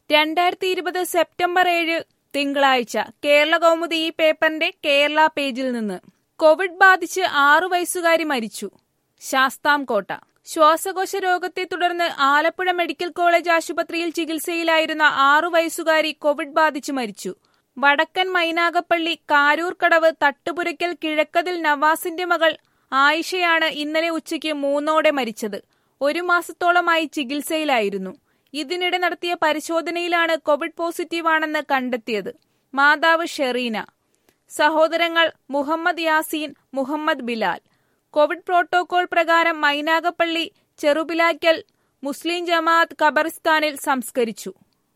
രണ്ടായിരത്തി ഇരുപത് സെപ്റ്റംബർ ഏഴ് തിങ്കളാഴ്ച കേരള കൗമുദി ഈ പേപ്പറിന്റെ കേരള പേജിൽ നിന്ന് കോവിഡ് ബാധിച്ച് ആറു വയസ്സുകാരി മരിച്ചു ശാസ്താംകോട്ട ശ്വാസകോശ രോഗത്തെ തുടർന്ന് ആലപ്പുഴ മെഡിക്കൽ കോളേജ് ആശുപത്രിയിൽ ചികിത്സയിലായിരുന്ന ആറു വയസ്സുകാരി കോവിഡ് ബാധിച്ച് മരിച്ചു വടക്കൻ മൈനാഗപ്പള്ളി കാരൂർ കടവ് തട്ടുപുരയ്ക്കൽ കിഴക്കതിൽ നവാസിന്റെ മകൾ ആയിഷയാണ് ഇന്നലെ ഉച്ചയ്ക്ക് മൂന്നോടെ മരിച്ചത് ഒരു മാസത്തോളമായി ചികിത്സയിലായിരുന്നു ഇതിനിടെ നടത്തിയ പരിശോധനയിലാണ് കോവിഡ് പോസിറ്റീവാണെന്ന് കണ്ടെത്തിയത് മാതാവ് ഷെറീന സഹോദരങ്ങൾ മുഹമ്മദ് യാസീൻ മുഹമ്മദ് ബിലാൽ കോവിഡ് പ്രോട്ടോകോൾ പ്രകാരം മൈനാഗപ്പള്ളി ചെറുപിലാക്കൽ മുസ്ലിം ജമാഅത്ത് ഖബറിസ്ഥാനിൽ സംസ്കരിച്ചു